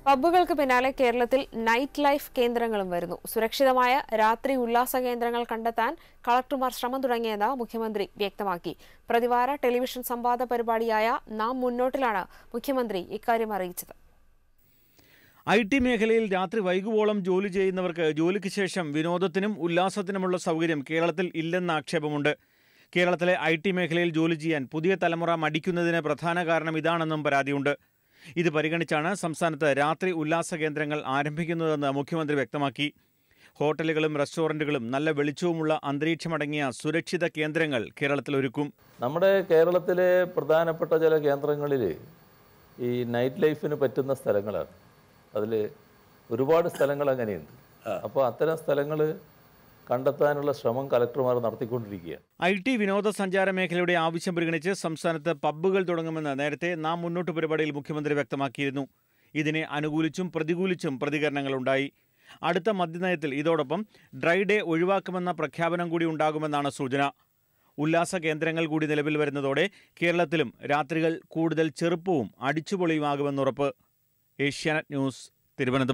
പബ്ബുകൾക്ക് പിന്നാലെ കേരളത്തിൽ night life കേന്ദ്രങ്ങളും വരുന്നു സുരക്ഷിതമായ രാത്രി ഉല്ലാസ കേന്ദ്രങ്ങൾ കണ്ടെത്താൻ കളക്ടർമാർ ശ്രമം തുടങ്ങിയെന്ന് മുഖ്യമന്ത്രി വ്യക്തമാക്കി പ്രതിവാര ടെലിവിഷൻ സംവാദ പരിപാടിയായ നാം മുന്നോട്ടിലാണ് മുഖ്യമന്ത്രി ഇക്കാര്യം അറിയിച്ചത് ഐ ടി മേഖലയിൽ രാത്രി വൈകുവോളം ജോലി ചെയ്യുന്നവർക്ക് ജോലിക്ക് ശേഷം വിനോദത്തിനും ഉല്ലാസത്തിനുമുള്ള സൗകര്യം കേരളത്തിൽ ഇല്ലെന്ന ആക്ഷേപമുണ്ട് കേരളത്തിലെ ഐ ടി മേഖലയിൽ ജോലി ചെയ്യാൻ പുതിയ തലമുറ മടിക്കുന്നതിന് പ്രധാന കാരണം ഇതാണെന്നും പരാതിയുണ്ട് ഇത് പരിഗണിച്ചാണ് സംസ്ഥാനത്ത് രാത്രി ഉല്ലാസ കേന്ദ്രങ്ങൾ ആരംഭിക്കുന്നതെന്ന് മുഖ്യമന്ത്രി വ്യക്തമാക്കി ഹോട്ടലുകളും റെസ്റ്റോറന്റുകളും നല്ല വെളിച്ചവുമുള്ള അന്തരീക്ഷമടങ്ങിയ സുരക്ഷിത കേന്ദ്രങ്ങൾ കേരളത്തിൽ ഒരുക്കും നമ്മുടെ കേരളത്തിലെ പ്രധാനപ്പെട്ട ചില കേന്ദ്രങ്ങളിൽ ഈ നൈറ്റ് ലൈഫിന് പറ്റുന്ന സ്ഥലങ്ങളാണ് അതിൽ ഒരുപാട് സ്ഥലങ്ങൾ അങ്ങനെയുണ്ട് അപ്പോൾ അത്തരം സ്ഥലങ്ങൾ കണ്ടെത്താനുള്ള ശ്രമം കലക്ടർമാർ നടത്തിക്കൊണ്ടിരിക്കുകയാണ് ഐ ടി വിനോദസഞ്ചാര മേഖലയുടെ ആവശ്യം പരിഗണിച്ച് സംസ്ഥാനത്ത് പബ്ബുകൾ തുടങ്ങുമെന്ന് നേരത്തെ നാം മുന്നോട്ട് പരിപാടിയിൽ മുഖ്യമന്ത്രി വ്യക്തമാക്കിയിരുന്നു ഇതിനെ അനുകൂലിച്ചും പ്രതികൂലിച്ചും പ്രതികരണങ്ങളുണ്ടായി അടുത്ത മദ്യനയത്തിൽ ഇതോടൊപ്പം ഡ്രൈ ഡേ ഒഴിവാക്കുമെന്ന പ്രഖ്യാപനം കൂടി ഉണ്ടാകുമെന്നാണ് സൂചന ഉല്ലാസ കേന്ദ്രങ്ങൾ കൂടി നിലവിൽ വരുന്നതോടെ കേരളത്തിലും രാത്രികൾ കൂടുതൽ ചെറുപ്പവും അടിച്ചുപൊളിയുമാകുമെന്നുറപ്പ് ഏഷ്യാനെറ്റ് ന്യൂസ് തിരുവനന്തപുരം